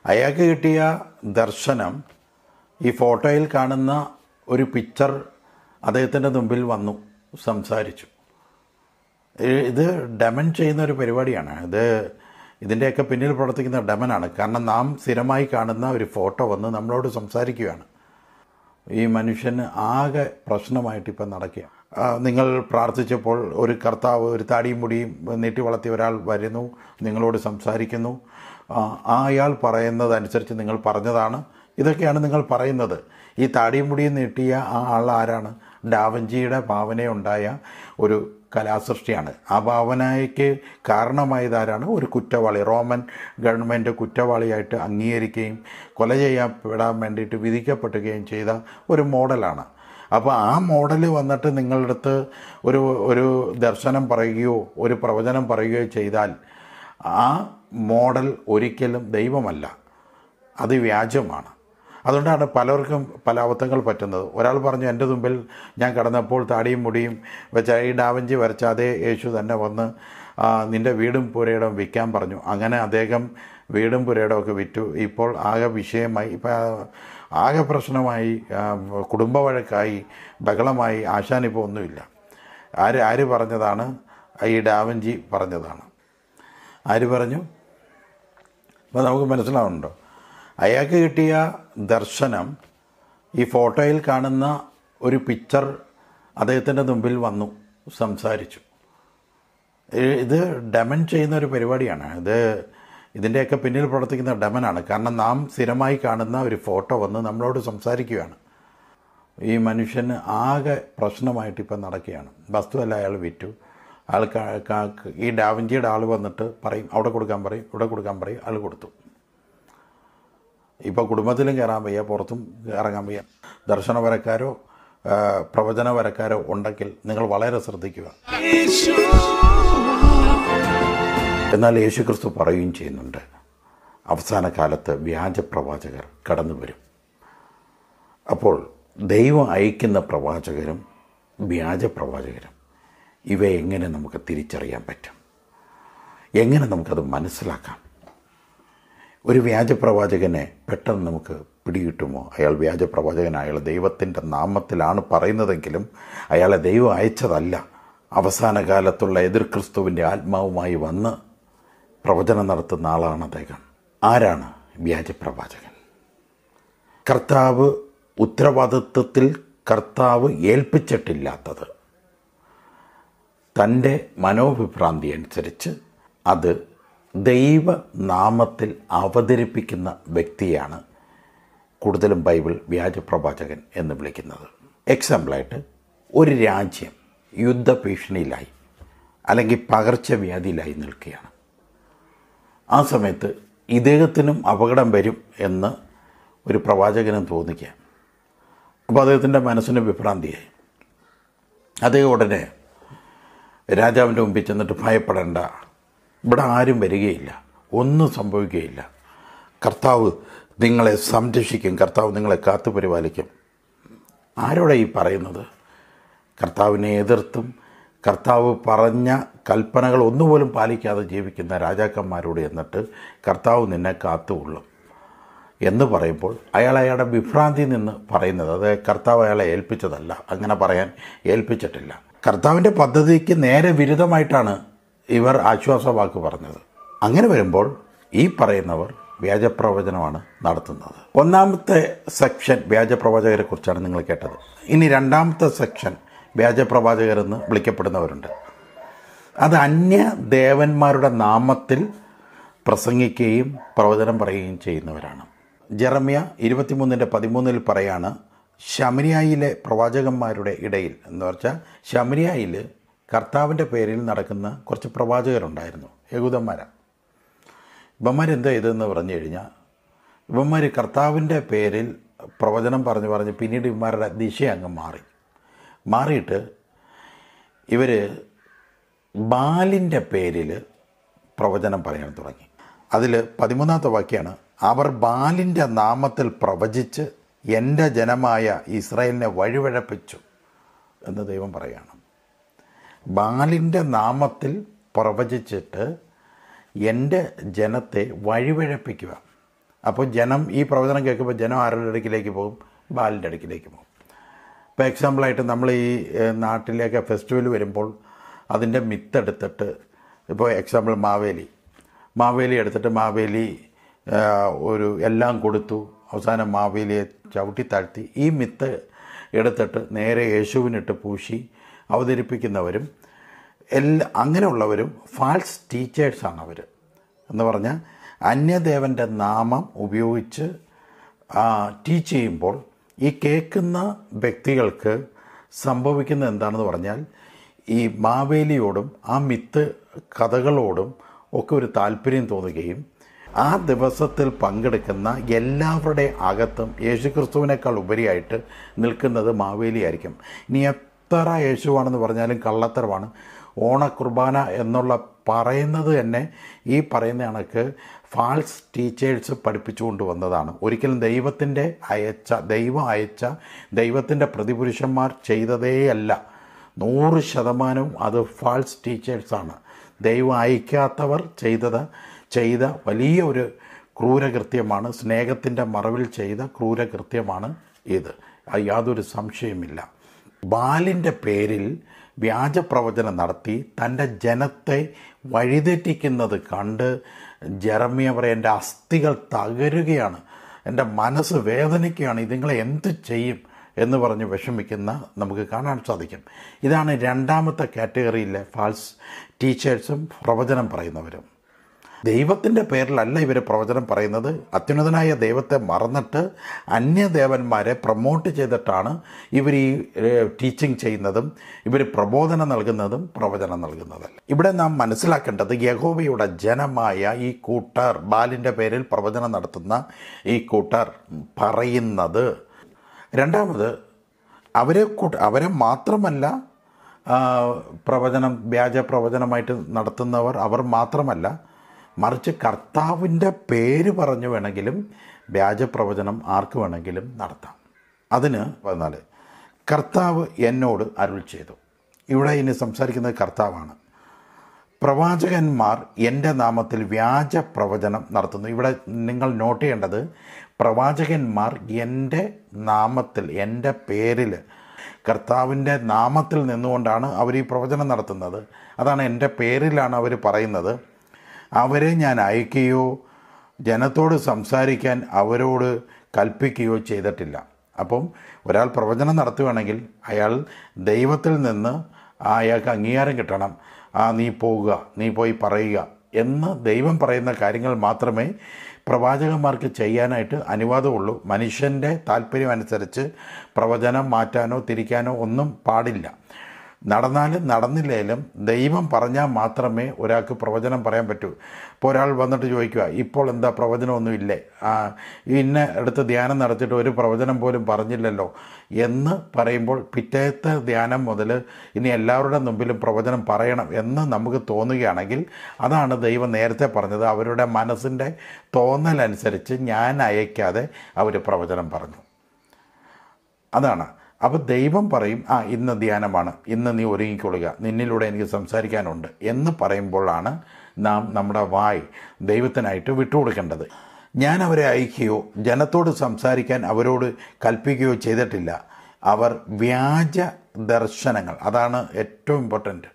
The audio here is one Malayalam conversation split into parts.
അയാൾക്ക് കിട്ടിയ ദർശനം ഈ ഫോട്ടോയിൽ കാണുന്ന ഒരു പിക്ചർ അദ്ദേഹത്തിൻ്റെ മുമ്പിൽ വന്നു സംസാരിച്ചു ഈ- ഇത് ഡെമൻ ചെയ്യുന്ന ഒരു പരിപാടിയാണ് ഇത് ഇതിൻ്റെയൊക്കെ പിന്നിൽ പ്രവർത്തിക്കുന്ന ഡെമനാണ് കാരണം നാം സ്ഥിരമായി കാണുന്ന ഒരു ഫോട്ടോ വന്ന് നമ്മളോട് സംസാരിക്കുകയാണ് ഈ മനുഷ്യന് ആകെ പ്രശ്നമായിട്ട് ഇപ്പം നടക്കുക ആ, നിങ്ങൾ പ്രാർത്ഥിച്ചപ്പോൾ ഒരു കർത്താവ് ഒരു താടിയും മുടിയും നീട്ടി വളർത്തിയ ഒരാൾ വരുന്നു നിങ്ങളോട് സംസാരിക്കുന്നു ആ, ആ അയാൾ പറയുന്നതനുസരിച്ച് നിങ്ങൾ പറഞ്ഞതാണ് ഇതൊക്കെയാണ് നിങ്ങൾ പറയുന്നത് ഈ താടിയും മുടിയും നീട്ടിയ ആ ആൾ ആരാണ് ഡാവഞ്ചിയുടെ ഭാവനയുണ്ടായ ഒരു കലാസൃഷ്ടിയാണ് ആ ഭാവനയ്ക്ക് കാരണമായതാരാണ് ഒരു കുറ്റവാളി റോമൻ ഗവൺമെൻറ് കുറ്റവാളിയായിട്ട് അംഗീകരിക്കുകയും കൊല ചെയ്യപ്പെടാൻ വേണ്ടിയിട്ട് വിധിക്കപ്പെടുകയും ചെയ്ത ഒരു മോഡലാണ് അപ്പോൾ ആ മോഡൽ വന്നിട്ട് നിങ്ങളുടെ അടുത്ത് ഒരു ഒരു ദർശനം പറയുകയോ ഒരു പ്രവചനം പറയുകയോ ചെയ്താൽ ആ മോഡൽ ഒരിക്കലും ദൈവമല്ല അത് വ്യാജമാണ് അതുകൊണ്ടാണ് പലർക്കും പല അബദ്ധങ്ങൾ പറ്റുന്നത് ഒരാൾ പറഞ്ഞു എൻ്റെ മുമ്പിൽ ഞാൻ കടന്നപ്പോൾ താടിയും മുടിയും വെച്ച ഈ ഡാവഞ്ചി വരച്ച അതേ യേശു തന്നെ വന്ന് ആ, നിൻ്റെ വീടും പുരയിടം വിൽക്കാൻ പറഞ്ഞു അങ്ങനെ അദ്ദേഹം വീടും പുരയിടം ഒക്കെ വിറ്റു ഇപ്പോൾ ആകെ വിഷയമായി ഇപ്പം ആകെ പ്രശ്നമായി ആ, കുടുംബ വഴക്കായി ബഹളമായി ആശാനിപ്പോൾ ഒന്നുമില്ല ആര് ആര് പറഞ്ഞതാണ് ഈ ഡാവഞ്ചി പറഞ്ഞതാണ് ആര് പറഞ്ഞു അപ്പോൾ നമുക്ക് മനസ്സിലാവുന്നുണ്ടോ അയാൾക്ക് കിട്ടിയ ദർശനം ഈ ഫോട്ടോയിൽ കാണുന്ന ഒരു പിക്ചർ അദ്ദേഹത്തിൻ്റെ മുമ്പിൽ വന്നു സംസാരിച്ചു ഈ- ഇത് ഡെമൻ ചെയ്യുന്ന ഒരു പരിപാടിയാണ് ഇത് ഇതിൻ്റെയൊക്കെ പിന്നിൽ പ്രവർത്തിക്കുന്ന ഡെമനാണ് കാരണം നാം സ്ഥിരമായി കാണുന്ന ഒരു ഫോട്ടോ വന്ന് നമ്മളോട് സംസാരിക്കുകയാണ് ഈ മനുഷ്യന് ആകെ പ്രശ്നമായിട്ട് ഇപ്പം നടക്കുകയാണ് വസ്തുവല്ല അയാൾ വിറ്റു ആൾ ക- ക- ഈ ഡാവിഞ്ചിയുടെ ആൾ വന്നിട്ട് പറയും അവിടെ കൊടുക്കാൻ പറയും ഇവിടെ കൊടുക്കാൻ പറയും ആൾ കൊടുത്തു ഇപ്പോൾ കുടുംബത്തിലും കയറാൻ വയ്യ പുറത്തും ഇറങ്ങാൻ വയ്യ ദർശനപരക്കാരോ ആ, പ്രവചനപരക്കാരോ ഉണ്ടെങ്കിൽ നിങ്ങൾ വളരെ ശ്രദ്ധിക്കുക എന്നാൽ യേശുക്രിസ്തു പറയുകയും ചെയ്യുന്നുണ്ട് അവസാന കാലത്ത് വ്യാജ പ്രവാചകർ കടന്നു വരും അപ്പോൾ ദൈവം അയക്കുന്ന പ്രവാചകരും വ്യാജ പ്രവാചകരും ഇവയെ എങ്ങനെ നമുക്ക് തിരിച്ചറിയാൻ പറ്റും എങ്ങനെ നമുക്കത് മനസ്സിലാക്കാം ഒരു വ്യാജ പ്രവാചകനെ പെട്ടെന്ന് നമുക്ക് പിടികിട്ടുമോ അയാൾ വ്യാജ പ്രവാചകൻ അയാൾ ദൈവത്തിൻ്റെ നാമത്തിലാണ് പറയുന്നതെങ്കിലും അയാളെ ദൈവം അയച്ചതല്ല അവസാന കാലത്തുള്ള എതിർ ക്രിസ്തുവിൻ്റെ ആത്മാവുമായി വന്ന് പ്രവചനം നടത്തുന്ന ആളാണ് അദ്ദേഹം ആരാണ് വ്യാജ പ്രവാചകൻ കർത്താവ് ഉത്തരവാദിത്വത്തിൽ കർത്താവ് ഏൽപ്പിച്ചിട്ടില്ലാത്തത് തൻ്റെ മനോവിഭ്രാന്തി അനുസരിച്ച് അത് ദൈവനാമത്തിൽ അവതരിപ്പിക്കുന്ന വ്യക്തിയാണ് കൂടുതലും ബൈബിൾ വ്യാജപ്രവാചകൻ എന്ന് വിളിക്കുന്നത് എക്സാമ്പിളായിട്ട് ഒരു രാജ്യം യുദ്ധഭീഷണിയിലായി അല്ലെങ്കിൽ പകർച്ചവ്യാധിയിലായി നിൽക്കുകയാണ് ആ സമയത്ത് ഇദ്ദേഹത്തിനും അപകടം വരും എന്ന് ഒരു പ്രവാചകനും തോന്നിക്കുക അപ്പോൾ അദ്ദേഹത്തിൻ്റെ മനസ്സിന് വിഭ്രാന്തിയായി അദ്ദേഹം ഉടനെ രാജാവിൻ്റെ മുമ്പിൽ ചെന്നിട്ട് ഭയപ്പെടേണ്ട ഇവിടെ ആരും വരികയില്ല ഒന്നും സംഭവിക്കുകയില്ല കർത്താവ് നിങ്ങളെ സംരക്ഷിക്കും കർത്താവ് നിങ്ങളെ കാത്തു പരിപാലിക്കും ആരോടെ ഈ പറയുന്നത് കർത്താവിനെ എതിർത്തും കർത്താവ് പറഞ്ഞ കൽപ്പനകൾ ഒന്നുപോലും പാലിക്കാതെ ജീവിക്കുന്ന രാജാക്കന്മാരോട് എന്നിട്ട് കർത്താവ് നിന്നെ കാത്തുകൊള്ളും എന്ന് പറയുമ്പോൾ അയാൾ അയാളുടെ വിഭ്രാന്തി നിന്ന് പറയുന്നത് അത് കർത്താവ് അയാളെ ഏൽപ്പിച്ചതല്ല അങ്ങനെ പറയാൻ ഏൽപ്പിച്ചിട്ടില്ല കർത്താവിൻ്റെ പദ്ധതിക്ക് നേരെ വിരുദ്ധമായിട്ടാണ് ഇവർ ആശ്വാസവാക്ക് പറഞ്ഞത് അങ്ങനെ വരുമ്പോൾ ഈ പറയുന്നവർ വ്യാജപ്രവചനമാണ് നടത്തുന്നത് ഒന്നാമത്തെ സെക്ഷൻ വ്യാജപ്രവാചകരെ കുറിച്ചാണ് നിങ്ങൾ കേട്ടത് ഇനി രണ്ടാമത്തെ സെക്ഷൻ വ്യാജപ്രവാചകരെന്ന് വിളിക്കപ്പെടുന്നവരുണ്ട് അത് അന്യ ദേവന്മാരുടെ നാമത്തിൽ പ്രസംഗിക്കുകയും പ്രവചനം പറയുകയും ചെയ്യുന്നവരാണ് ജെറമ്യ ഇരുപത്തിമൂന്നിൻ്റെ പതിമൂന്നിൽ പറയാണ് ശമരിയായിലെ പ്രവാചകന്മാരുടെ ഇടയിൽ എന്ന് വെച്ചാൽ ശമരിയായിൽ കർത്താവിൻ്റെ പേരിൽ നടക്കുന്ന കുറച്ച് പ്രവാചകരുണ്ടായിരുന്നു യഹൂദന്മാരാണ് ഇവന്മാരെന്താ ഇതെന്ന് പറഞ്ഞു കഴിഞ്ഞാൽ ഇവന്മാർ കർത്താവിൻ്റെ പേരിൽ പ്രവചനം പറഞ്ഞു പറഞ്ഞ് പിന്നീട് ഇവന്മാരുടെ ദിശ അങ്ങ് മാറി മാറിയിട്ട് ഇവർ ബാലിൻ്റെ പേരിൽ പ്രവചനം പറയാൻ തുടങ്ങി അതിൽ പതിമൂന്നാമത്തെ വാക്യാണ് അവർ ബാലിൻ്റെ നാമത്തിൽ പ്രവചിച്ച് എൻ്റെ ജനമായ ഇസ്രായേലിനെ വഴിവഴപ്പിച്ചു എന്ന് ദൈവം പറയാണ് ബാലിൻ്റെ നാമത്തിൽ പ്രവചിച്ചിട്ട് എൻ്റെ ജനത്തെ വഴിവഴപ്പിക്കുക അപ്പോൾ ജനം ഈ പ്രവചനം കേൾക്കുമ്പോൾ ജനം ആരുടെ അടുക്കിലേക്ക് പോകും ബാലിൻ്റെ അടുക്കിലേക്ക് പോകും ഇപ്പോൾ എക്സാമ്പിളായിട്ട് നമ്മൾ ഈ ഏഹ്, നാട്ടിലേക്ക് ഫെസ്റ്റിവൽ വരുമ്പോൾ അതിൻ്റെ മിത്തെടുത്തിട്ട് ഇപ്പോൾ എക്സാമ്പിൾ മാവേലി മാവേലി എടുത്തിട്ട് മാവേലി ഏഹ്, ഒരു എല്ലാം കൊടുത്തു അവസാനം മാവേലിയെ ചവിട്ടി താഴ്ത്തി ഈ മിത്ത് എടുത്തിട്ട് നേരെ യേശുവിനിട്ട് പൂശി അവതരിപ്പിക്കുന്നവരും എല്ലാ അങ്ങനെയുള്ളവരും ഫാൾസ് ടീച്ചേഴ്സാണ് അവർ എന്ന് പറഞ്ഞാൽ അന്യദേവൻ്റെ നാമം ഉപയോഗിച്ച് ടീച്ച് ചെയ്യുമ്പോൾ ഈ കേൾക്കുന്ന വ്യക്തികൾക്ക് സംഭവിക്കുന്നത് എന്താണെന്ന് പറഞ്ഞാൽ ഈ മാവേലിയോടും ആ മിത്ത് കഥകളോടും ഒക്കെ ഒരു താല്പര്യം തോന്നുകയും ആ ദിവസത്തിൽ പങ്കെടുക്കുന്ന എല്ലാവരുടെ അകത്തും യേശുക്രിസ്തുവിനേക്കാൾ ഉപരിയായിട്ട് നിൽക്കുന്നത് മാവേലിയായിരിക്കും ഇനി എത്ര യേശുവാണെന്ന് പറഞ്ഞാലും കള്ളത്തരമാണ് ഓണക്കുർബാന എന്നുള്ള പറയുന്നത് തന്നെ ഈ പറയുന്ന കണക്ക് ഫാൾസ് ടീച്ചേഴ്സ് പഠിപ്പിച്ചുകൊണ്ട് വന്നതാണ് ഒരിക്കലും ദൈവത്തിൻ്റെ അയച്ച ദൈവം അയച്ച ദൈവത്തിൻ്റെ പ്രതിപുരുഷന്മാർ ചെയ്തതേയല്ല നൂറ് ശതമാനവും അത് ഫാൾസ് ടീച്ചേഴ്സാണ് ദൈവം അയക്കാത്തവർ ചെയ്തത് ചെയ്ത വലിയ ഒരു ക്രൂരകൃത്യമാണ് സ്നേഹത്തിൻ്റെ മറവിൽ ചെയ്ത ക്രൂരകൃത്യമാണ് ഇത് അത് യാതൊരു സംശയമില്ല ബാലിൻ്റെ പേരിൽ വ്യാജപ്രവചനം നടത്തി തൻ്റെ ജനത്തെ വഴിതെറ്റിക്കുന്നത് കണ്ട് ജെറമിയ പറയും എൻ്റെ അസ്ഥികൾ തകരുകയാണ് എൻ്റെ മനസ്സ് വേദനിക്കുകയാണ് ഇതുങ്ങളെ എന്ത് ചെയ്യും എന്ന് പറഞ്ഞ് വിഷമിക്കുന്ന നമുക്ക് കാണാൻ സാധിക്കും ഇതാണ് രണ്ടാമത്തെ കാറ്റഗറിയിലെ ഫാൾസ് ടീച്ചേഴ്സും പ്രവചനം പറയുന്നവരും ദൈവത്തിൻ്റെ പേരിലല്ല ഇവർ പ്രവചനം പറയുന്നത് അത്യുന്നതനായ ദൈവത്തെ മറന്നിട്ട് അന്യദേവന്മാരെ പ്രൊമോട്ട് ചെയ്തിട്ടാണ് ഇവർ ഈ ടീച്ചിങ് ചെയ്യുന്നതും ഇവർ പ്രബോധനം നൽകുന്നതും പ്രവചനം നൽകുന്നതല്ല ഇവിടെ നാം മനസ്സിലാക്കേണ്ടത് യഹോവയുടെ ജനമായ ഈ കൂട്ടർ ബാലിൻ്റെ പേരിൽ പ്രവചനം നടത്തുന്ന ഈ കൂട്ടർ പറയുന്നത് രണ്ടാമത് അവരെ കൂട്ട അവരെ മാത്രമല്ല ആ, പ്രവചനം വ്യാജ പ്രവചനമായിട്ട് നടത്തുന്നവർ അവർ മാത്രമല്ല മറിച്ച് കർത്താവിൻ്റെ പേര് പറഞ്ഞു വേണമെങ്കിലും വ്യാജ പ്രവചനം ആർക്ക് വേണമെങ്കിലും നടത്താം അതിന് പതിനാല് കർത്താവ് എന്നോട് അരുൾ ചെയ്തു ഇവിടെ ഇനി സംസാരിക്കുന്നത് കർത്താവാണ് പ്രവാചകന്മാർ എൻ്റെ നാമത്തിൽ വ്യാജ പ്രവചനം നടത്തുന്നു ഇവിടെ നിങ്ങൾ നോട്ട് ചെയ്യേണ്ടത് പ്രവാചകന്മാർ എൻ്റെ നാമത്തിൽ എൻ്റെ പേരിൽ കർത്താവിൻ്റെ നാമത്തിൽ നിന്നുകൊണ്ടാണ് അവർ ഈ പ്രവചനം നടത്തുന്നത് അതാണ് എൻ്റെ പേരിലാണ് അവർ പറയുന്നത് അവരെ ഞാൻ അയക്കുകയോ ജനത്തോട് സംസാരിക്കാൻ അവരോട് കൽപ്പിക്കുകയോ ചെയ്തിട്ടില്ല അപ്പം ഒരാൾ പ്രവചനം നടത്തുകയാണെങ്കിൽ അയാൾ ദൈവത്തിൽ നിന്ന് അയാൾക്ക് അംഗീകാരം കിട്ടണം ആ നീ പോവുക നീ പോയി പറയുക എന്ന് ദൈവം പറയുന്ന കാര്യങ്ങൾ മാത്രമേ പ്രവാചകന്മാർക്ക് ചെയ്യാനായിട്ട് അനുവാദമുള്ളൂ മനുഷ്യൻ്റെ താല്പര്യം അനുസരിച്ച് പ്രവചനം മാറ്റാനോ തിരിക്കാനോ ഒന്നും പാടില്ല നടന്നാലും നടന്നില്ലേലും ദൈവം പറഞ്ഞാൽ മാത്രമേ ഒരാൾക്ക് പ്രവചനം പറയാൻ പറ്റൂ ഇപ്പോൾ ഒരാൾ വന്നിട്ട് ചോദിക്കുക ഇപ്പോൾ എന്താ പ്രവചനമൊന്നും ഇല്ലേ ആ, ഇന്ന അടുത്ത് ധ്യാനം നടത്തിയിട്ട് ഒരു പ്രവചനം പോലും പറഞ്ഞില്ലല്ലോ എന്ന് പറയുമ്പോൾ പിറ്റേത്തെ ധ്യാനം മുതൽ ഇനി എല്ലാവരുടെ മുമ്പിലും പ്രവചനം പറയണം എന്ന് നമുക്ക് തോന്നുകയാണെങ്കിൽ അതാണ് ദൈവം നേരത്തെ പറഞ്ഞത് അവരുടെ മനസ്സിൻ്റെ തോന്നലനുസരിച്ച് ഞാൻ അയക്കാതെ അവർ പ്രവചനം പറഞ്ഞു അതാണ് അപ്പോൾ ദൈവം പറയും ആ ഇന്ന് ധ്യാനമാണ് ഇന്ന് നീ ഒരുങ്ങിക്കൊള്ളുക നിന്നിലൂടെ എനിക്ക് സംസാരിക്കാനുണ്ട് എന്ന് പറയുമ്പോഴാണ് നാം നമ്മുടെ വായ് ദൈവത്തിനായിട്ട് വിട്ടുകൊടുക്കേണ്ടത് ഞാൻ അവരെ അയക്കുകയോ ജനത്തോട് സംസാരിക്കാൻ അവരോട് കൽപ്പിക്കുകയോ ചെയ്തിട്ടില്ല അവർ വ്യാജ ദർശനങ്ങൾ അതാണ് ഏറ്റവും ഇമ്പോർട്ടൻറ്റ്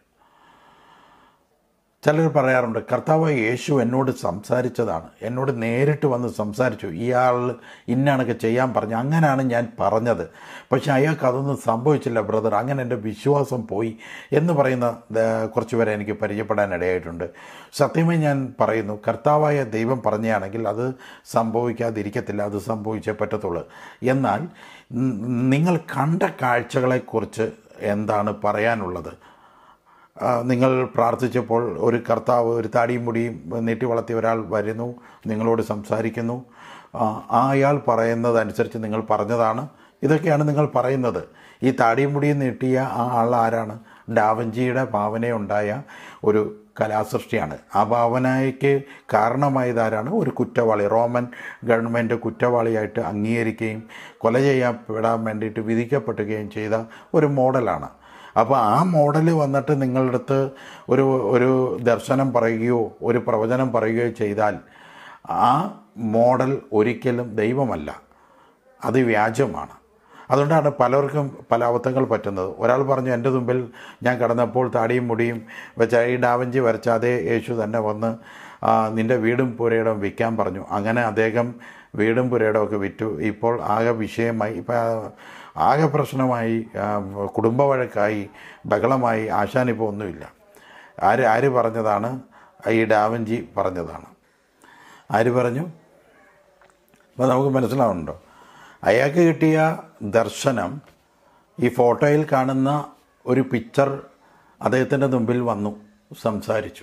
ചിലർ പറയാറുണ്ട് കർത്താവ് യേശു എന്നോട് സംസാരിച്ചതാണ് എന്നോട് നേരിട്ട് വന്ന് സംസാരിച്ചു ഇയാൾ ഇന്നാണൊക്കെ ചെയ്യാൻ പറഞ്ഞു അങ്ങനെയാണ് ഞാൻ പറഞ്ഞത് പക്ഷെ അയാൾക്ക് അതൊന്നും സംഭവിച്ചില്ല ബ്രദർ അങ്ങനെ എൻ്റെ വിശ്വാസം പോയി എന്ന് പറയുന്ന ദ- കുറച്ച് പേരെ എനിക്ക് പരിചയപ്പെടാൻ ഇടയായിട്ടുണ്ട് സത്യമായി ഞാൻ പറയുന്നു കർത്താവായ ദൈവം പറഞ്ഞാണെങ്കിൽ അത് സംഭവിക്കാതിരിക്കത്തില്ല അത് സംഭവിച്ചേ പറ്റത്തുള്ളൂ എന്നാൽ ന- നിങ്ങൾ കണ്ട കാഴ്ചകളെക്കുറിച്ച് എന്താണ് പറയാനുള്ളത് ആ, നിങ്ങൾ പ്രാർത്ഥിച്ചപ്പോൾ ഒരു കർത്താവ് ഒരു താടിയും മുടിയും നീട്ടി വളർത്തിയ ഒരാൾ വരുന്നു നിങ്ങളോട് സംസാരിക്കുന്നു ആ, ആ അയാൾ പറയുന്നതനുസരിച്ച് നിങ്ങൾ പറഞ്ഞതാണ് ഇതൊക്കെയാണ് നിങ്ങൾ പറയുന്നത് ഈ താടിയും മുടിയും നീട്ടിയ ആ ആൾ ആരാണ് ഡാവഞ്ചിയുടെ ഭാവനയുണ്ടായ ഒരു കലാസൃഷ്ടിയാണ് ആ ഭാവനയ്ക്ക് കാരണമായതാരാണ് ഒരു കുറ്റവാളി റോമൻ ഗവൺമെൻറ് കുറ്റവാളിയായിട്ട് അംഗീകരിക്കുകയും കൊല ചെയ്യപ്പെടാൻ വേണ്ടിയിട്ട് വിധിക്കപ്പെടുകയും ചെയ്ത ഒരു മോഡലാണ് അപ്പോൾ ആ മോഡൽ വന്നിട്ട് നിങ്ങളുടെ അടുത്ത് ഒരു ഒരു ദർശനം പറയുകയോ ഒരു പ്രവചനം പറയുകയോ ചെയ്താൽ ആ മോഡൽ ഒരിക്കലും ദൈവമല്ല അത് വ്യാജമാണ് അതുകൊണ്ടാണ് പലർക്കും പല അബദ്ധങ്ങൾ പറ്റുന്നത് ഒരാൾ പറഞ്ഞു എൻ്റെ മുമ്പിൽ ഞാൻ കടന്നപ്പോൾ താടിയും മുടിയും വെച്ച ഈ ഡാവഞ്ചി വരച്ച അതേ യേശു തന്നെ വന്ന് ആ, നിൻ്റെ വീടും പുരയിടം വിൽക്കാൻ പറഞ്ഞു അങ്ങനെ അദ്ദേഹം വീടും പുരയിടം ഒക്കെ വിറ്റു ഇപ്പോൾ ആകെ വിഷയമായി ഇപ്പം ആകെ പ്രശ്നമായി ആ, കുടുംബ വഴക്കായി ബഹളമായി ആശാനിപ്പോൾ ഒന്നുമില്ല ആര് ആര് പറഞ്ഞതാണ് ഈ ഡാവഞ്ചി പറഞ്ഞതാണ് ആര് പറഞ്ഞു അപ്പോൾ നമുക്ക് മനസ്സിലാവുന്നുണ്ടോ അയാൾക്ക് കിട്ടിയ ദർശനം ഈ ഫോട്ടോയിൽ കാണുന്ന ഒരു പിക്ചർ അദ്ദേഹത്തിൻ്റെ മുമ്പിൽ വന്നു സംസാരിച്ചു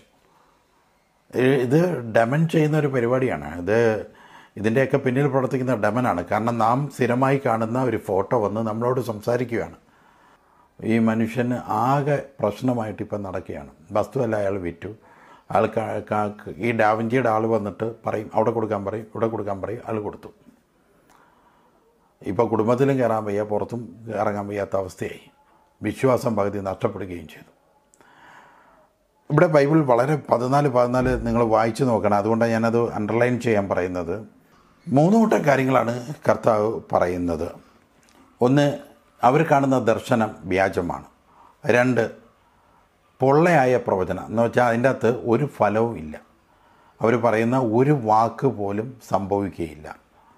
ഏ- ഇത് ഡെമൻ ചെയ്യുന്ന ഒരു പരിപാടിയാണ് ഇത് ഇതിൻ്റെയൊക്കെ പിന്നിൽ പ്രവർത്തിക്കുന്ന ഡെമനാണ് കാരണം നാം സ്ഥിരമായി കാണുന്ന ഒരു ഫോട്ടോ വന്ന് നമ്മളോട് സംസാരിക്കുകയാണ് ഈ മനുഷ്യന് ആകെ പ്രശ്നമായിട്ട് ഇപ്പം നടക്കുകയാണ് വസ്തുവല്ല അയാൾ വിറ്റു ആൾ ക- ക- ഈ ഡാവിഞ്ചിയുടെ ആൾ വന്നിട്ട് പറയും അവിടെ കൊടുക്കാൻ പറയും ഇവിടെ കൊടുക്കാൻ പറയും ആൾ കൊടുത്തു ഇപ്പോൾ കുടുംബത്തിലും കയറാൻ വയ്യ പുറത്തും ഇറങ്ങാൻ വയ്യാത്ത അവസ്ഥയായി വിശ്വാസം പകുതി നഷ്ടപ്പെടുകയും ചെയ്തു ഇവിടെ ബൈബിൾ വളരെ പതിനാല് പതിനാല് നിങ്ങൾ വായിച്ചു നോക്കണം അതുകൊണ്ടാണ് ഞാനത് അണ്ടർലൈൻ ചെയ്യാൻ പറയുന്നത് മൂന്ന് കൂട്ടം കാര്യങ്ങളാണ് കർത്താവ് പറയുന്നത് ഒന്ന് അവർ കാണുന്ന ദർശനം വ്യാജമാണ് രണ്ട് പൊള്ളയായ പ്രവചനം എന്ന് വെച്ചാൽ അതിൻ്റെ അകത്ത് ഒരു ഫലവും ഇല്ല അവർ പറയുന്ന ഒരു വാക്ക് പോലും സംഭവിക്കുകയില്ല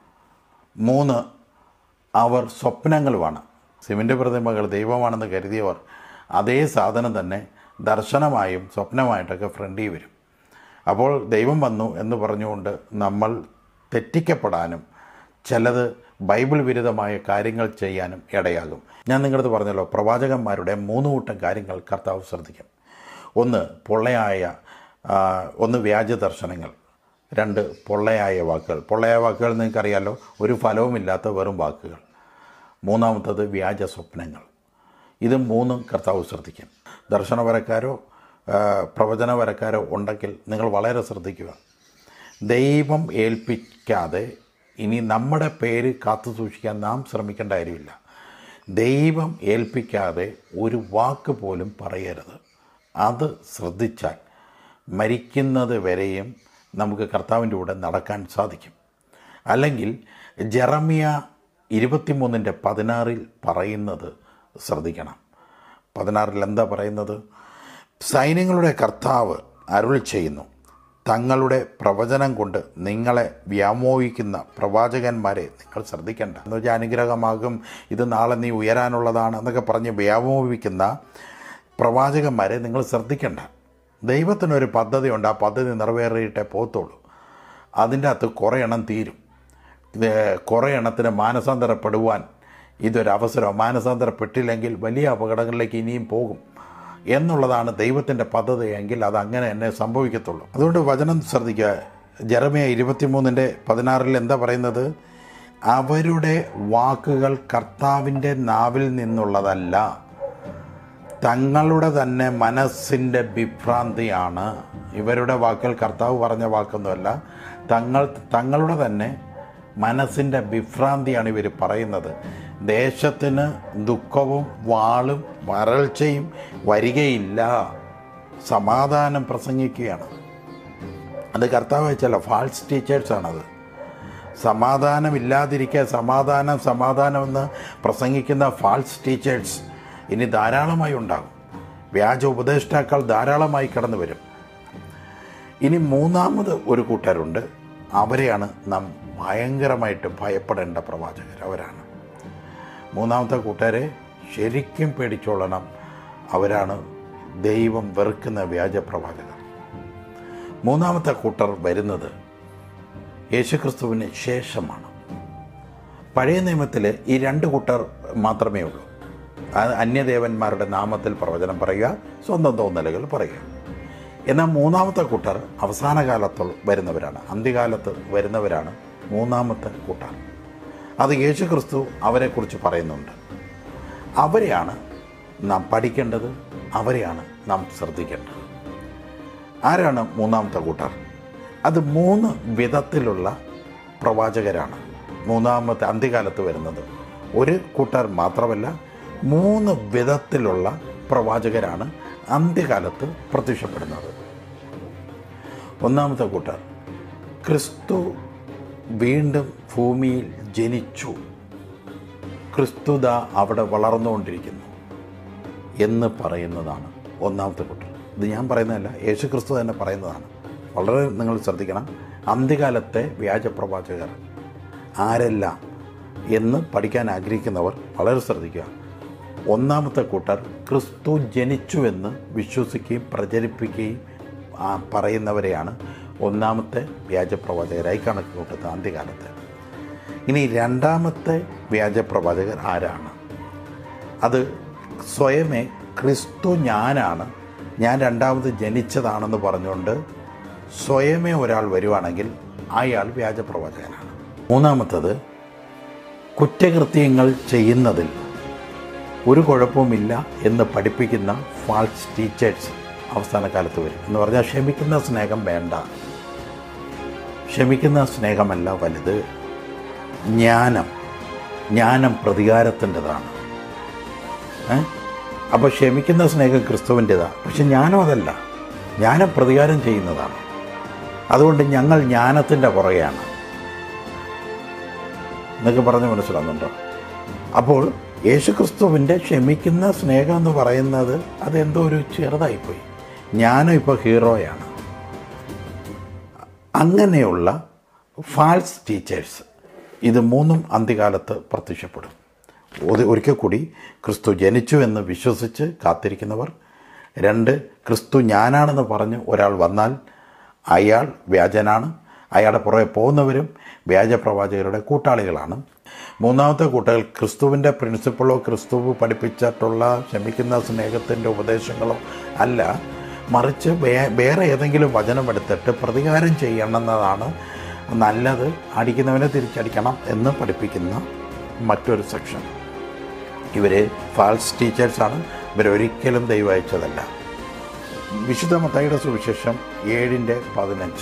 മൂന്ന് അവർ സ്വപ്നങ്ങളുമാണ് സിമൻ്റ് പ്രതിമകൾ ദൈവമാണെന്ന് കരുതിയവർ അതേ സാധനം തന്നെ ദർശനമായും സ്വപ്നമായിട്ടൊക്കെ ഫ്രണ്ടിൽ വരും അപ്പോൾ ദൈവം വന്നു എന്ന് പറഞ്ഞുകൊണ്ട് നമ്മൾ തെറ്റിക്കപ്പെടാനും ചിലത് ബൈബിൾ വിരുദ്ധമായ കാര്യങ്ങൾ ചെയ്യാനും ഇടയാകും ഞാൻ നിങ്ങളത് പറഞ്ഞല്ലോ പ്രവാചകന്മാരുടെ മൂന്ന് കൂട്ടം കാര്യങ്ങൾ കർത്താവ് ശ്രദ്ധിക്കും ഒന്ന് പൊള്ളയായ ആ, ഒന്ന് വ്യാജ ദർശനങ്ങൾ രണ്ട് പൊള്ളയായ വാക്കുകൾ പൊള്ളയായ വാക്കുകൾ നിങ്ങൾക്കറിയാലോ ഒരു ഫലവുമില്ലാത്ത വെറും വാക്കുകൾ മൂന്നാമത്തത് വ്യാജ സ്വപ്നങ്ങൾ ഇത് മൂന്നും കർത്താവ് ശ്രദ്ധിക്കും ദർശനപരക്കാരോ ആ, പ്രവചനപരക്കാരോ ഉണ്ടെങ്കിൽ നിങ്ങൾ വളരെ ശ്രദ്ധിക്കുക ദൈവം ഏൽപ്പിക്കാതെ ഇനി നമ്മുടെ പേര് കാത്തു സൂക്ഷിക്കാൻ നാം ശ്രമിക്കേണ്ട കാര്യമില്ല ദൈവം ഏൽപ്പിക്കാതെ ഒരു വാക്ക് പോലും പറയരുത് അത് ശ്രദ്ധിച്ചാൽ മരിക്കുന്നത് വരെയും നമുക്ക് കർത്താവിൻ്റെ കൂടെ നടക്കാൻ സാധിക്കും അല്ലെങ്കിൽ ജെറമിയ ഇരുപത്തിമൂന്നിൻ്റെ പതിനാറിൽ പറയുന്നത് ശ്രദ്ധിക്കണം പതിനാറിൽ എന്താ പറയുന്നത് സൈന്യങ്ങളുടെ കർത്താവ് അരുൾ ചെയ്യുന്നു തങ്ങളുടെ പ്രവചനം കൊണ്ട് നിങ്ങളെ വ്യാമോഹിക്കുന്ന പ്രവാചകന്മാരെ നിങ്ങൾ ശ്രദ്ധിക്കേണ്ട എന്ന് വെച്ചാൽ അനുഗ്രഹമാകും ഇത് നാളെ നീ ഉയരാനുള്ളതാണ് എന്നൊക്കെ പറഞ്ഞ് വ്യാമോഹിക്കുന്ന പ്രവാചകന്മാരെ നിങ്ങൾ ശ്രദ്ധിക്കേണ്ട ദൈവത്തിനൊരു പദ്ധതിയുണ്ട് ആ പദ്ധതി നിറവേറിയിട്ടേ പോത്തുള്ളൂ അതിൻ്റെ അകത്ത് കുറേ എണ്ണം തീരും ഇത് കുറേ എണ്ണത്തിന് മാനസാന്തരപ്പെടുവാൻ ഇതൊരവസരം മാനസാന്തരപ്പെട്ടില്ലെങ്കിൽ വലിയ അപകടങ്ങളിലേക്ക് ഇനിയും പോകും എന്നുള്ളതാണ് ദൈവത്തിൻ്റെ പദ്ധതി എങ്കിൽ അത് അങ്ങനെ തന്നെ സംഭവിക്കത്തുള്ളൂ അതുകൊണ്ട് വചനം ശ്രദ്ധിക്കുക ജെറമിയ ഇരുപത്തിമൂന്നിൻ്റെ പതിനാറിൽ എന്താ പറയുന്നത് അവരുടെ വാക്കുകൾ കർത്താവിൻ്റെ നാവിൽ നിന്നുള്ളതല്ല തങ്ങളുടെ തന്നെ മനസ്സിൻ്റെ വിഭ്രാന്തിയാണ് ഇവരുടെ വാക്കുകൾ കർത്താവ് പറഞ്ഞ വാക്കൊന്നുമല്ല തങ്ങൾ തങ്ങളുടെ തന്നെ മനസ്സിൻ്റെ വിഭ്രാന്തിയാണ് ഇവർ പറയുന്നത് ദേശത്തിന് ദുഃഖവും വാളും വരൾച്ചയും വരികയില്ല സമാധാനം പ്രസംഗിക്കുകയാണ് അത് കർത്താവ് വെച്ചല്ല ഫാൾസ് ടീച്ചേഴ്സാണത് സമാധാനമില്ലാതിരിക്കുക സമാധാനം സമാധാനമെന്ന് പ്രസംഗിക്കുന്ന ഫാൾസ് ടീച്ചേഴ്സ് ഇനി ധാരാളമായി ഉണ്ടാകും വ്യാജ ഉപദേഷ്ടാക്കൾ ധാരാളമായി കടന്നു വരും ഇനി മൂന്നാമത് ഒരു കൂട്ടരുണ്ട് അവരെയാണ് നാം ഭയങ്കരമായിട്ട് ഭയപ്പെടേണ്ട പ്രവാചകർ അവരാണ് മൂന്നാമത്തെ കൂട്ടരെ ശരിക്കും പേടിച്ചോളണം അവരാണ് ദൈവം വെറുക്കുന്ന വ്യാജ പ്രവാചകർ മൂന്നാമത്തെ കൂട്ടർ വരുന്നത് യേശുക്രിസ്തുവിന് ശേഷമാണ് പഴയ നിയമത്തിൽ ഈ രണ്ട് കൂട്ടർ മാത്രമേ ഉള്ളൂ അത് അന്യദേവന്മാരുടെ നാമത്തിൽ പ്രവചനം പറയുക സ്വന്തം തോന്നലുകൾ പറയുക എന്നാൽ മൂന്നാമത്തെ കൂട്ടർ അവസാന കാലത്ത് വരുന്നവരാണ് അന്ത്യകാലത്ത് വരുന്നവരാണ് മൂന്നാമത്തെ കൂട്ടർ അത് യേശു ക്രിസ്തു അവരെക്കുറിച്ച് പറയുന്നുണ്ട് അവരെയാണ് നാം പഠിക്കേണ്ടത് അവരെയാണ് നാം ശ്രദ്ധിക്കേണ്ടത് ആരാണ് മൂന്നാമത്തെ കൂട്ടർ അത് മൂന്ന് വിധത്തിലുള്ള പ്രവാചകരാണ് മൂന്നാമത്തെ അന്ത്യകാലത്ത് വരുന്നത് ഒരു കൂട്ടർ മാത്രമല്ല മൂന്ന് വിധത്തിലുള്ള പ്രവാചകരാണ് അന്ത്യകാലത്ത് പ്രത്യക്ഷപ്പെടുന്നത് ഒന്നാമത്തെ കൂട്ടർ ക്രിസ്തു വീണ്ടും ഭൂമിയിൽ ജനിച്ചു ക്രിസ്തുത അവിടെ വളർന്നുകൊണ്ടിരിക്കുന്നു എന്ന് പറയുന്നതാണ് ഒന്നാമത്തെ കൂട്ടർ ഇത് ഞാൻ പറയുന്നതല്ല യേശു ക്രിസ്തു തന്നെ പറയുന്നതാണ് വളരെ നിങ്ങൾ ശ്രദ്ധിക്കണം അന്ത്യകാലത്തെ വ്യാജപ്രവാചകർ ആരെല്ലാം എന്ന് പഠിക്കാൻ ആഗ്രഹിക്കുന്നവർ വളരെ ശ്രദ്ധിക്കുക ഒന്നാമത്തെ കൂട്ടർ ക്രിസ്തു ജനിച്ചുവെന്ന് വിശ്വസിക്കുകയും പ്രചരിപ്പിക്കുകയും ആ, പറയുന്നവരെയാണ് ഒന്നാമത്തെ വ്യാജപ്രവാചകരായി കണക്ക് കൂട്ടുന്നത് അന്ത്യകാലത്ത് ഇനി രണ്ടാമത്തെ വ്യാജപ്രവാചകർ ആരാണ് അത് സ്വയമേ ക്രിസ്തു ഞാനാണ് ഞാൻ രണ്ടാമത് ജനിച്ചതാണെന്ന് പറഞ്ഞുകൊണ്ട് സ്വയമേ ഒരാൾ വരുവാണെങ്കിൽ അയാൾ വ്യാജപ്രവാചകനാണ് മൂന്നാമത്തത് കുറ്റകൃത്യങ്ങൾ ചെയ്യുന്നതിൽ ഒരു കുഴപ്പവുമില്ല എന്ന് പഠിപ്പിക്കുന്ന ഫാൾസ് ടീച്ചേഴ്സ് അവസാന കാലത്ത് വരും എന്ന് പറഞ്ഞാൽ ക്ഷമിക്കുന്ന സ്നേഹം വേണ്ട ക്ഷമിക്കുന്ന സ്നേഹമല്ല വലുത് ജ്ഞാനം ജ്ഞാനം പ്രതികാരത്തിൻ്റെതാണ് ഏ അപ്പോൾ ക്ഷമിക്കുന്ന സ്നേഹം ക്രിസ്തുവിൻ്റെതാണ് പക്ഷെ ജ്ഞാനം അതല്ല ജ്ഞാനം പ്രതികാരം ചെയ്യുന്നതാണ് അതുകൊണ്ട് ഞങ്ങൾ ജ്ഞാനത്തിൻ്റെ പുറകെയാണ് എന്നൊക്കെ പറഞ്ഞ് മനസ്സിലാകുന്നുണ്ടോ അപ്പോൾ യേശുക്രിസ്തുവിൻ്റെ ക്ഷമിക്കുന്ന സ്നേഹം എന്ന് പറയുന്നത് അതെന്തോ ഒരു ചെറുതായിപ്പോയി ഞാനും ഇപ്പോൾ ഹീറോയാണ് അങ്ങനെയുള്ള ഫാൾസ് ടീച്ചേഴ്സ് ഇത് മൂന്നും അന്ത്യകാലത്ത് പ്രത്യക്ഷപ്പെടും ഒരു ഒരിക്കൽ കൂടി ക്രിസ്തു ജനിച്ചു എന്ന് വിശ്വസിച്ച് കാത്തിരിക്കുന്നവർ രണ്ട് ക്രിസ്തു ഞാനാണെന്ന് പറഞ്ഞ് ഒരാൾ വന്നാൽ അയാൾ വ്യാജനാണ് അയാളുടെ പുറകെ പോകുന്നവരും വ്യാജപ്രവാചകരുടെ കൂട്ടാളികളാണ് മൂന്നാമത്തെ കൂട്ടകൾ ക്രിസ്തുവിൻ്റെ പ്രിൻസിപ്പിളോ ക്രിസ്തു പഠിപ്പിച്ചിട്ടുള്ള ക്ഷമിക്കുന്ന സ്നേഹത്തിൻ്റെ ഉപദേശങ്ങളോ അല്ല മറിച്ച് വേ- വേറെ ഏതെങ്കിലും വചനം എടുത്തിട്ട് പ്രതികാരം ചെയ്യണമെന്നതാണ് നല്ലത് അടിക്കുന്നവനെ തിരിച്ചടിക്കണം എന്ന് പഠിപ്പിക്കുന്ന മറ്റൊരു സെക്ഷൻ ഇവർ ഫാൾസ് ടീച്ചേഴ്സാണ് ഇവരൊരിക്കലും ദൈവം അയച്ചതല്ല വിശുദ്ധ മത്തായിയുടെ സുവിശേഷം ഏഴിൻ്റെ പതിനഞ്ച്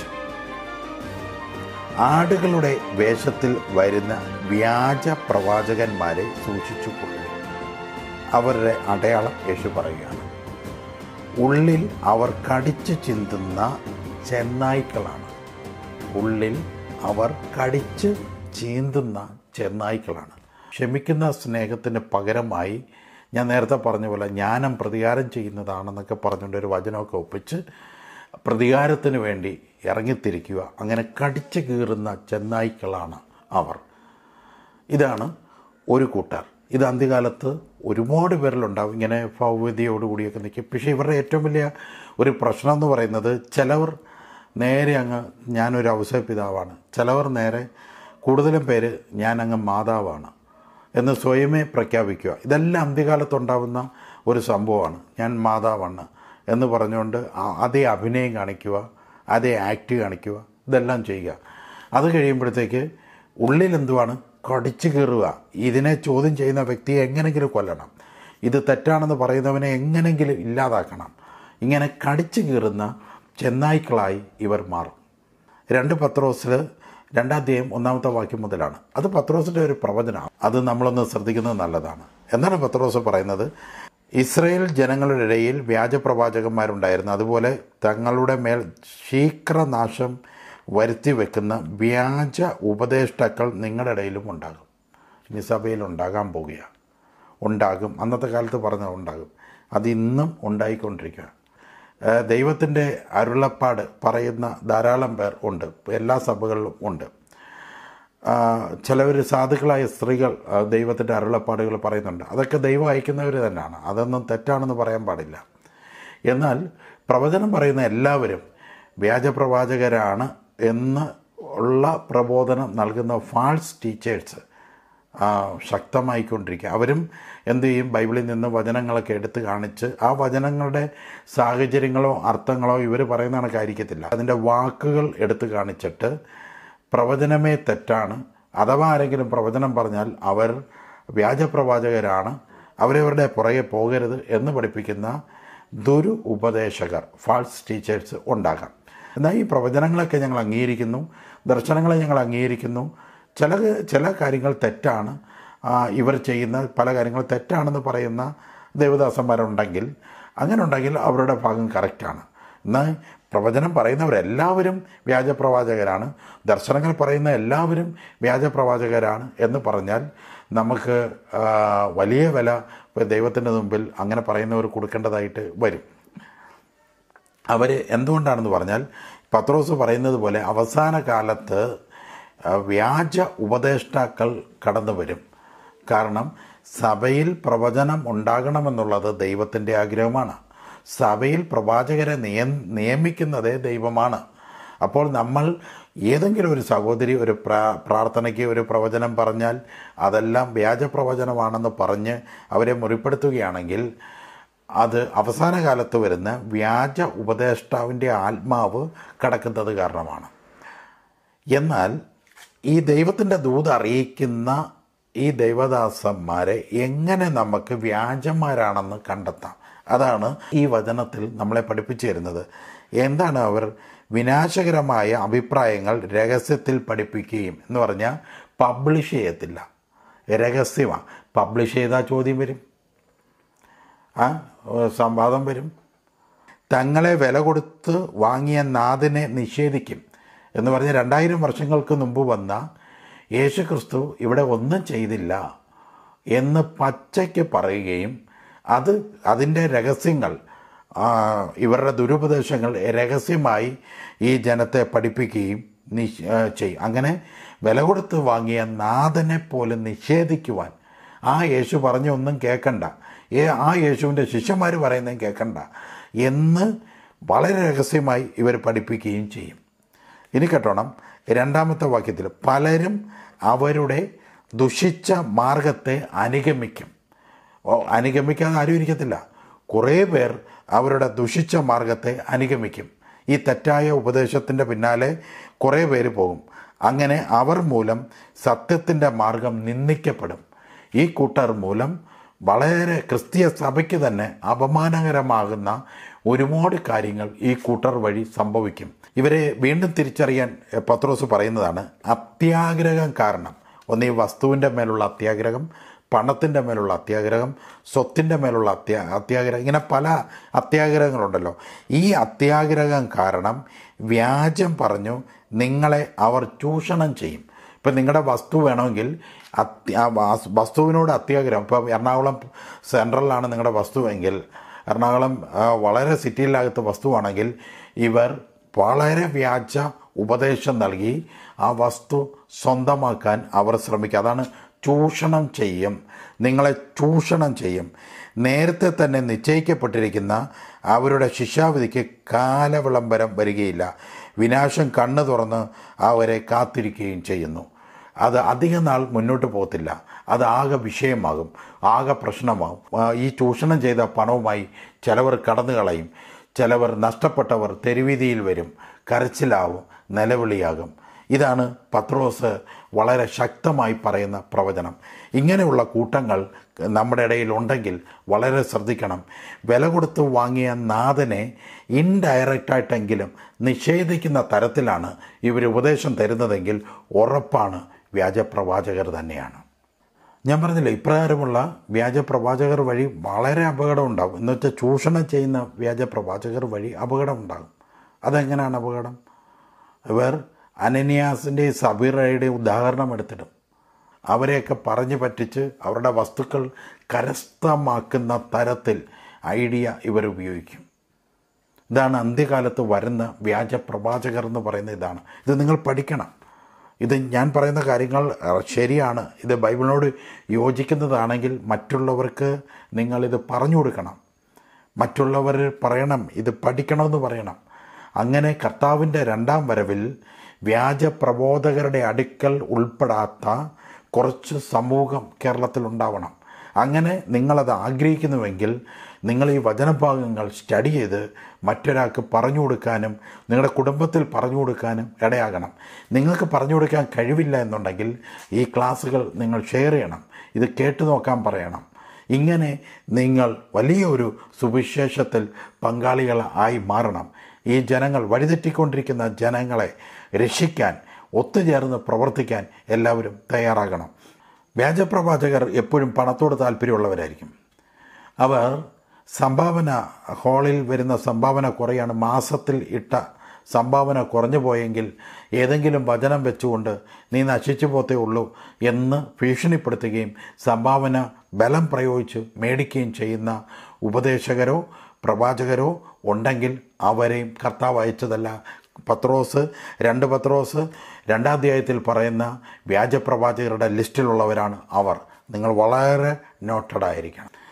ആടുകളുടെ വേഷത്തിൽ വരുന്ന വ്യാജ പ്രവാചകന്മാരെ സൂക്ഷിച്ചു കൊള്ളുക അവരുടെ അടയാളം യേശു പറയുകയാണ് ഉള്ളിൽ അവർ കടിച്ചു ചിന്തുന്ന ചെന്നായ്ക്കളാണ് ഉള്ളിൽ അവർ കടിച്ച് ചീന്തുന്ന ചെന്നായ്ക്കളാണ് ക്ഷമിക്കുന്ന സ്നേഹത്തിന് പകരമായി ഞാൻ നേരത്തെ പറഞ്ഞ പോലെ ജ്ഞാനം പ്രതികാരം ചെയ്യുന്നതാണെന്നൊക്കെ പറഞ്ഞുകൊണ്ട് ഒരു വചനമൊക്കെ ഒപ്പിച്ച് പ്രതികാരത്തിന് വേണ്ടി ഇറങ്ങിത്തിരിക്കുക അങ്ങനെ കടിച്ചു കീറുന്ന ചെന്നായ്ക്കളാണ് അവർ ഇതാണ് ഒരു കൂട്ടർ ഇത് അന്ത്യകാലത്ത് ഒരുപാട് പേരിലുണ്ടാവും ഇങ്ങനെ ഭൗതിയോടുകൂടിയൊക്കെ നിൽക്കും പക്ഷേ ഇവരുടെ ഏറ്റവും വലിയ ഒരു പ്രശ്നം എന്ന് പറയുന്നത് ചിലവർ നേരെ അങ്ങ് ഞാനൊരു അവസര പിതാവാണ് ചിലവർ നേരെ കൂടുതലും പേര് ഞാൻ അങ്ങ് മാതാവാണ് എന്ന് സ്വയമേ പ്രഖ്യാപിക്കുക ഇതെല്ലാം അന്ത്യകാലത്തുണ്ടാവുന്ന ഒരു സംഭവമാണ് ഞാൻ മാതാവാണ് എന്ന് പറഞ്ഞുകൊണ്ട് ആ- അതേ അഭിനയം കാണിക്കുക അതേ ആക്ട് കാണിക്കുക ഇതെല്ലാം ചെയ്യുക അത് കഴിയുമ്പോഴത്തേക്ക് ഉള്ളിൽ എന്തുവാണ് കടിച്ചു കീറുക ഇതിനെ ചോദ്യം ചെയ്യുന്ന വ്യക്തിയെ എങ്ങനെങ്കിലും കൊല്ലണം ഇത് തെറ്റാണെന്ന് പറയുന്നവനെ എങ്ങനെങ്കിലും ഇല്ലാതാക്കണം ഇങ്ങനെ കടിച്ചു കീറുന്ന ചെന്നായ്ക്കളായി ഇവർ മാറും രണ്ട് പത്രോസിൽ രണ്ടാധ്യായം ഒന്നാമത്തെ വാക്യം മുതലാണ് അത് പത്രോസിൻ്റെ ഒരു പ്രവചനമാണ് അത് നമ്മളൊന്ന് ശ്രദ്ധിക്കുന്നത് നല്ലതാണ് എന്താണ് പത്രോസ് പറയുന്നത് ഇസ്രയേൽ ജനങ്ങളുടെ ഇടയിൽ വ്യാജപ്രവാചകന്മാരുണ്ടായിരുന്നു അതുപോലെ തങ്ങളുടെ മേൽ ശീഘ്രനാശം വരുത്തി വെക്കുന്ന വ്യാജ ഉപദേഷ്ടാക്കൾ നിങ്ങളുടെ ഇടയിലും ഉണ്ടാകും ഇനി സഭയിൽ ഉണ്ടാകാൻ പോകുകയാണ് ഉണ്ടാകും അന്നത്തെ കാലത്ത് പറഞ്ഞ ഉണ്ടാകും അത് ഇന്നും ഉണ്ടായിക്കൊണ്ടിരിക്കുക ദൈവത്തിൻ്റെ അരുളപ്പാട് പറയുന്ന ധാരാളം പേർ ഉണ്ട് എല്ലാ സഭകളിലും ഉണ്ട് ചിലവർ സാധുക്കളായ സ്ത്രീകൾ ആ, ദൈവത്തിൻ്റെ അരുളപ്പാടുകൾ പറയുന്നുണ്ട് അതൊക്കെ ദൈവം അയക്കുന്നവർ തന്നെയാണ് അതൊന്നും തെറ്റാണെന്ന് പറയാൻ പാടില്ല എന്നാൽ പ്രവചനം പറയുന്ന എല്ലാവരും വ്യാജപ്രവാചകരാണ് എന്ന് ഉള്ള പ്രബോധനം നൽകുന്ന ഫാൾസ് ടീച്ചേഴ്സ് ശക്തമായിക്കൊണ്ടിരിക്കുക അവരും എന്ത് ചെയ്യും ബൈബിളിൽ നിന്ന് വചനങ്ങളൊക്കെ എടുത്ത് കാണിച്ച് ആ വചനങ്ങളുടെ സാഹചര്യങ്ങളോ അർത്ഥങ്ങളോ ഇവർ പറയുന്ന കണക്കായിരിക്കത്തില്ല അതിൻ്റെ വാക്കുകൾ എടുത്ത് കാണിച്ചിട്ട് പ്രവചനമേ തെറ്റാണ് അഥവാ ആരെങ്കിലും പ്രവചനം പറഞ്ഞാൽ അവർ വ്യാജപ്രവാചകരാണ് അവരവരുടെ പുറകെ പോകരുത് എന്ന് പഠിപ്പിക്കുന്ന ദുരു ഉപദേശകർ ഫാൾസ് ടീച്ചേഴ്സ് ഉണ്ടാകാം എന്നാൽ ഈ പ്രവചനങ്ങളൊക്കെ ഞങ്ങൾ അംഗീകരിക്കുന്നു ദർശനങ്ങളെ ഞങ്ങൾ അംഗീകരിക്കുന്നു ചില ചില കാര്യങ്ങൾ തെറ്റാണ് ആ, ഇവർ ചെയ്യുന്ന പല കാര്യങ്ങൾ തെറ്റാണെന്ന് പറയുന്ന ദേവദാസന്മാരുണ്ടെങ്കിൽ അങ്ങനെ ഉണ്ടെങ്കിൽ അവരുടെ ഭാഗം കറക്റ്റാണ് എന്നാൽ പ്രവചനം പറയുന്നവരെല്ലാവരും വ്യാജപ്രവാചകരാണ് ദർശനങ്ങൾ പറയുന്ന എല്ലാവരും വ്യാജപ്രവാചകരാണ് എന്ന് പറഞ്ഞാൽ നമുക്ക് ആ, വലിയ വില ദൈവത്തിൻ്റെ മുമ്പിൽ അങ്ങനെ പറയുന്നവർ കൊടുക്കേണ്ടതായിട്ട് വരും അവർ എന്തുകൊണ്ടാണെന്ന് പറഞ്ഞാൽ പത്രോസ് പറയുന്നത് പോലെ അവസാന കാലത്ത് ആ, വ്യാജ ഉപദേഷ്ടാക്കൾ കടന്നു വരും കാരണം സഭയിൽ പ്രവചനം ഉണ്ടാകണമെന്നുള്ളത് ദൈവത്തിൻ്റെ ആഗ്രഹമാണ് സഭയിൽ പ്രവാചകരെ നിയം നിയമിക്കുന്നതേ ദൈവമാണ് അപ്പോൾ നമ്മൾ ഏതെങ്കിലും ഒരു സഹോദരി ഒരു പ്രാ പ്രാർത്ഥനയ്ക്ക് ഒരു പ്രവചനം പറഞ്ഞാൽ അതെല്ലാം വ്യാജ പ്രവചനമാണെന്ന് പറഞ്ഞ് അവരെ മുറിപ്പെടുത്തുകയാണെങ്കിൽ അത് അവസാന കാലത്ത് വരുന്ന വ്യാജ ഉപദേഷ്ടാവിൻ്റെ ആത്മാവ് കടക്കുന്നത് കാരണമാണ് എന്നാൽ ഈ ദൈവത്തിൻ്റെ ദൂത് അറിയിക്കുന്ന ഈ ദൈവദാസന്മാരെ എങ്ങനെ നമുക്ക് വ്യാജന്മാരാണെന്ന് കണ്ടെത്താം അതാണ് ഈ വചനത്തിൽ നമ്മളെ പഠിപ്പിച്ചു തരുന്നത് എന്താണ് അവർ വിനാശകരമായ അഭിപ്രായങ്ങൾ രഹസ്യത്തിൽ പഠിപ്പിക്കുകയും എന്ന് പറഞ്ഞാൽ പബ്ലിഷ് ചെയ്യത്തില്ല രഹസ്യമാണ് പബ്ലിഷ് ചെയ്താൽ ചോദ്യം വരും ആ സംവാദം വരും തങ്ങളെ വില കൊടുത്ത് വാങ്ങിയ നാഥനെ നിഷേധിക്കും എന്ന് പറഞ്ഞ് രണ്ടായിരം വർഷങ്ങൾക്ക് മുമ്പ് വന്ന യേശു ക്രിസ്തു ഇവിടെ ഒന്നും ചെയ്തില്ല എന്ന് പച്ചയ്ക്ക് പറയുകയും അത് അതിൻ്റെ രഹസ്യങ്ങൾ ആ, ഇവരുടെ ദുരുപദേശങ്ങൾ രഹസ്യമായി ഈ ജനത്തെ പഠിപ്പിക്കുകയും നിഷ് ആ, ചെയ്യും അങ്ങനെ വില കൊടുത്ത് വാങ്ങിയ നാഥനെ പോലും നിഷേധിക്കുവാൻ ആ യേശു പറഞ്ഞ ഒന്നും കേൾക്കണ്ട ഏ ആ യേശുവിൻ്റെ ശിഷ്യന്മാർ പറയുന്നതും കേൾക്കണ്ട എന്ന് വളരെ രഹസ്യമായി ഇവർ പഠിപ്പിക്കുകയും ചെയ്യും ഇനി കേട്ടോണം രണ്ടാമത്തെ വാക്യത്തിൽ പലരും അവരുടെ ദുഷിച്ച മാർഗത്തെ അനുഗമിക്കും ഓ അനുഗമിക്കാതെ ആരും ഇരിക്കത്തില്ല കുറേ പേർ അവരുടെ ദുഷിച്ച മാർഗത്തെ അനുഗമിക്കും ഈ തെറ്റായ ഉപദേശത്തിൻ്റെ പിന്നാലെ കുറേ പേര് പോകും അങ്ങനെ അവർ മൂലം സത്യത്തിൻ്റെ മാർഗം നിന്ദിക്കപ്പെടും ഈ കൂട്ടർ മൂലം വളരെ ക്രിസ്തീയ സഭയ്ക്ക് തന്നെ അപമാനകരമാകുന്ന ഒരുപാട് കാര്യങ്ങൾ ഈ കൂട്ടർ വഴി സംഭവിക്കും ഇവരെ വീണ്ടും തിരിച്ചറിയാൻ എ, പത്രോസ് പറയുന്നതാണ് അത്യാഗ്രഹം കാരണം ഒന്ന് ഈ വസ്തുവിൻ്റെ മേലുള്ള അത്യാഗ്രഹം പണത്തിൻ്റെ മേലുള്ള അത്യാഗ്രഹം സ്വത്തിൻ്റെ മേലുള്ള അത്യാ അത്യാഗ്രഹം ഇങ്ങനെ പല അത്യാഗ്രഹങ്ങളുണ്ടല്ലോ ഈ അത്യാഗ്രഹം കാരണം വ്യാജം പറഞ്ഞു നിങ്ങളെ അവർ ചൂഷണം ചെയ്യും ഇപ്പം നിങ്ങളുടെ വസ്തു വേണമെങ്കിൽ അത്യ ആ വാസ്- വസ്തുവിനോട് അത്യാഗ്രഹം ഇപ്പം എറണാകുളം സെൻട്രലിലാണ് നിങ്ങളുടെ വസ്തുവെങ്കിൽ എറണാകുളം ആ, വളരെ സിറ്റിയിലകത്ത് വസ്തുവാണെങ്കിൽ ഇവർ വളരെ വ്യാജ ഉപദേശം നൽകി ആ വസ്തു സ്വന്തമാക്കാൻ അവർ ശ്രമിക്കുക അതാണ് ചൂഷണം ചെയ്യും നിങ്ങളെ ചൂഷണം ചെയ്യും നേരത്തെ തന്നെ നിശ്ചയിക്കപ്പെട്ടിരിക്കുന്ന അവരുടെ ശിക്ഷാവിധിക്ക് കാലവിളംബരം വരികയില്ല വിനാശം കണ്ണു തുറന്ന് അവരെ കാത്തിരിക്കുകയും ചെയ്യുന്നു അത് അധിക നാൾ മുന്നോട്ട് പോകത്തില്ല അത് ആകെ വിഷയമാകും ആകെ പ്രശ്നമാകും ആ, ഈ ചൂഷണം ചെയ്ത പണവുമായി ചിലവർ കടന്നു കളയും ചിലവർ നഷ്ടപ്പെട്ടവർ തെരുവീതിയിൽ വരും കരച്ചിലാവും നിലവിളിയാകും ഇതാണ് പത്രോസ് വളരെ ശക്തമായി പറയുന്ന പ്രവചനം ഇങ്ങനെയുള്ള കൂട്ടങ്ങൾ നമ്മുടെ ഇടയിൽ ഉണ്ടെങ്കിൽ വളരെ ശ്രദ്ധിക്കണം വില കൊടുത്ത് വാങ്ങിയ നാഥനെ ഇൻഡയറക്റ്റായിട്ടെങ്കിലും നിഷേധിക്കുന്ന തരത്തിലാണ് ഇവർ ഉപദേശം തരുന്നതെങ്കിൽ ഉറപ്പാണ് വ്യാജപ്രവാചകർ തന്നെയാണ് ഞാൻ പറഞ്ഞില്ല ഇപ്രകാരമുള്ള വ്യാജപ്രവാചകർ വഴി വളരെ അപകടം ഉണ്ടാകും എന്ന് വെച്ചാൽ ചൂഷണം ചെയ്യുന്ന വ്യാജപ്രവാചകർ വഴി അപകടം ഉണ്ടാകും അതെങ്ങനെയാണ് അപകടം ഇവർ അനന്യാസിൻ്റെ സബീറയുടെ ഉദാഹരണം എടുത്തിടും അവരെയൊക്കെ പറഞ്ഞു പറ്റിച്ച് അവരുടെ വസ്തുക്കൾ കരസ്ഥമാക്കുന്ന തരത്തിൽ ഐഡിയ ഇവർ ഉപയോഗിക്കും ഇതാണ് അന്ത്യകാലത്ത് വരുന്ന വ്യാജ പ്രവാചകർ എന്ന് പറയുന്ന ഇതാണ് ഇത് നിങ്ങൾ പഠിക്കണം ഇത് ഞാൻ പറയുന്ന കാര്യങ്ങൾ അഹ്, ശരിയാണ് ഇത് ബൈബിളിനോട് യോജിക്കുന്നതാണെങ്കിൽ മറ്റുള്ളവർക്ക് നിങ്ങളിത് പറഞ്ഞു കൊടുക്കണം മറ്റുള്ളവർ പറയണം ഇത് പഠിക്കണമെന്ന് പറയണം അങ്ങനെ കർത്താവിൻ്റെ രണ്ടാം വരവിൽ വ്യാജ പ്രബോധകരുടെ അടുക്കൽ ഉൾപ്പെടാത്ത കുറച്ച് സമൂഹം കേരളത്തിൽ ഉണ്ടാവണം അങ്ങനെ നിങ്ങളത് ആഗ്രഹിക്കുന്നുവെങ്കിൽ നിങ്ങൾ ഈ വചനഭാഗങ്ങൾ സ്റ്റഡി ചെയ്ത് മറ്റൊരാൾക്ക് പറഞ്ഞു കൊടുക്കാനും നിങ്ങളുടെ കുടുംബത്തിൽ പറഞ്ഞു കൊടുക്കാനും ഇടയാകണം നിങ്ങൾക്ക് പറഞ്ഞു കൊടുക്കാൻ കഴിവില്ല എന്നുണ്ടെങ്കിൽ ഈ ക്ലാസ്സുകൾ നിങ്ങൾ ഷെയർ ചെയ്യണം ഇത് കേട്ടു നോക്കാൻ പറയണം ഇങ്ങനെ നിങ്ങൾ വലിയൊരു സുവിശേഷത്തിൽ പങ്കാളികൾ ആയി മാറണം ഈ ജനങ്ങൾ വഴിതെറ്റിക്കൊണ്ടിരിക്കുന്ന ജനങ്ങളെ രക്ഷിക്കാൻ ഒത്തുചേർന്ന് പ്രവർത്തിക്കാൻ എല്ലാവരും തയ്യാറാകണം വ്യാജപ്രവാചകർ എപ്പോഴും പണത്തോട് താല്പര്യമുള്ളവരായിരിക്കും അവർ സംഭാവന ഹാളിൽ വരുന്ന സംഭാവന കുറയാണ് മാസത്തിൽ ഇട്ട സംഭാവന കുറഞ്ഞു പോയെങ്കിൽ ഏതെങ്കിലും വചനം വെച്ചുകൊണ്ട് നീ നശിച്ചു പോത്തേ ഉള്ളൂ എന്ന് ഭീഷണിപ്പെടുത്തുകയും സംഭാവന ബലം പ്രയോഗിച്ച് മേടിക്കുകയും ചെയ്യുന്ന ഉപദേശകരോ പ്രവാചകരോ ഉണ്ടെങ്കിൽ അവരെയും കർത്താവ് അയച്ചതല്ല പത്രോസ് രണ്ട് പത്രോസ് രണ്ടാം അധ്യായത്തിൽ പറയുന്ന വ്യാജപ്രവാചകരുടെ ലിസ്റ്റിലുള്ളവരാണ് അവർ നിങ്ങൾ വളരെ നോട്ടഡ് ആയിരിക്കണം